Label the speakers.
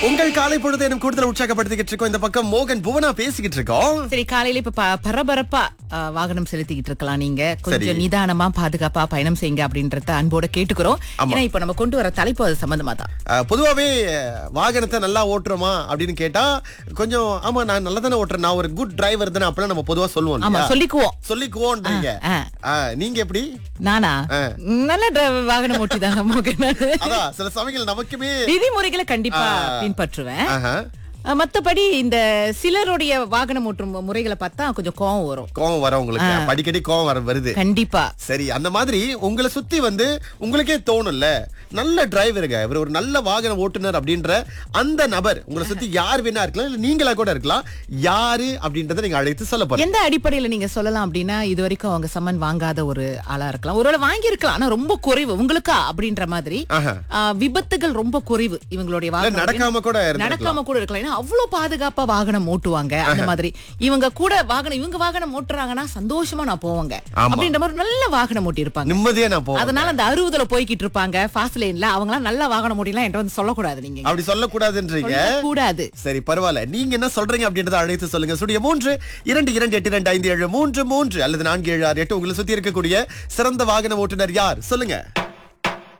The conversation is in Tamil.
Speaker 1: உங்கள் காலை பொழுது எனக்கு கூடுதல் உற்சாகப்படுத்திக்கிட்டு இருக்கோம் இந்த பக்கம் மோகன் புவனா பேசிக்கிட்டு இருக்கோம்
Speaker 2: சரி காலையில இப்ப ப- பரபரப்பா ஆ, வாகனம் செலுத்திக்கிட்டு இருக்கலாம் நீங்க கொஞ்சம்
Speaker 1: சரி.
Speaker 2: நிதானமா பாதுகாப்பா பயணம் செய்யுங்க அப்படின்றத அன்போட கேட்டுக்கிறோம்
Speaker 1: ஆமா.
Speaker 2: ஏன்னா இப்ப நம்ம கொண்டு வர தலைப்பு அது சம்பந்தமா தான்
Speaker 1: அஹ், பொதுவாவே அஹ், வாகனத்தை நல்லா ஓட்டுறோமா அப்படின்னு கேட்டா கொஞ்சம் ஆமா நான் நல்லா தானே ஓட்டுறேன் நான் ஒரு குட் டிரைவர் தானே அப்படிலாம் நம்ம பொதுவா சொல்லுவோம்
Speaker 2: ஆமா
Speaker 1: இல்லையா?
Speaker 2: சொல்லிக்குவோம்
Speaker 1: சொல்லிக்குவோன்றீங்க
Speaker 2: ஆ,
Speaker 1: ஆ, நீங்க எப்படி
Speaker 2: நானா
Speaker 1: ஆ.
Speaker 2: நல்ல டிரைவர் வாகனம் ஓட்டி தாங்க மோகன்
Speaker 1: அதான் சில சமயங்கள் நமக்குமே
Speaker 2: விதிமுறைகளை கண்டிப்பா
Speaker 1: ஆ.
Speaker 2: பின்பற்றுவேன்
Speaker 1: ஆஹா,
Speaker 2: ஆ, மத்தபடி இந்த சிலருடைய வாகனம் ஓட்டும் முறைகளை பார்த்தா கொஞ்சம் கோவம் வரும்
Speaker 1: கோவம் வர உங்களுக்கு அப்ப அடிக்கடி கோவம் வர வருது
Speaker 2: கண்டிப்பா
Speaker 1: சரி அந்த மாதிரி உங்களை சுத்தி வந்து உங்களுக்கே தோணும்ல நல்ல டிரைவருங்க இவர் ஒரு நல்ல வாகன ஓட்டுநர் அப்படின்ற அந்த நபர் உங்களை சுத்தி யார் வேணா இருக்கலாம் இல்ல நீங்களா கூட இருக்கலாம் யாரு அப்படின்றத நீங்க அழைத்து சொல்ல போறீங்க
Speaker 2: எந்த அடிப்படையில நீங்க சொல்லலாம் அப்படின்னா இது வரைக்கும் அவங்க சம்மன் வாங்காத ஒரு ஆளா இருக்கலாம் ஒருவேளை வாங்கி இருக்கலாம் ஆனா ரொம்ப குறைவு உங்களுக்கா அப்படின்ற மாதிரி
Speaker 1: ஆஹா.
Speaker 2: ஆ, விபத்துகள் ரொம்ப குறைவு இவங்களுடைய
Speaker 1: இல்ல,
Speaker 2: வாகனம்
Speaker 1: நடக்காம கூட இருந்திருக்கலாம்.
Speaker 2: நடக்காம கூட இருக்கலாம் ஏன்னா அவ்வளவு பாதுகாப்பா வாகனம் ஓட்டுவாங்க அந்த மாதிரி இவங்க கூட வாகனம் இவங்க வாகனம் ஓட்டுறாங்கன்னா சந்தோஷமா நான் போவாங்க
Speaker 1: ஆமா.
Speaker 2: அப்படின்ற மாதிரி நல்ல வாகனம் ஓட்டி இருப்பாங்க
Speaker 1: நிம்மதியா நான் போவேன்
Speaker 2: அதனால அந்த அறுபதுல போய்கிட்டு இருப்பாங்க ஃபாஸ்ட் லைன்ல அவங்க எல்லாம் நல்ல வாகனம் ஓட்டிலாம் என்கிட்ட வந்து சொல்லக்கூடாது நீங்க
Speaker 1: அப்படி சொல்லக்கூடாதுன்றீங்க
Speaker 2: கூடாது
Speaker 1: சரி பரவாயில்ல நீங்க என்ன சொல்றீங்க அப்படின்றத அழைத்து சொல்லுங்க ஸ்டுடியோ மூன்று இரண்டு இரண்டு எட்டு ரெண்டு ஐந்து ஏழு மூன்று மூன்று அல்லது நான்கு ஏழு ஆறு எட்டு உங்களை சுத்தி இருக்கக்கூடிய சிறந்த வாகன ஓட்டுநர் யார் சொல்லுங்க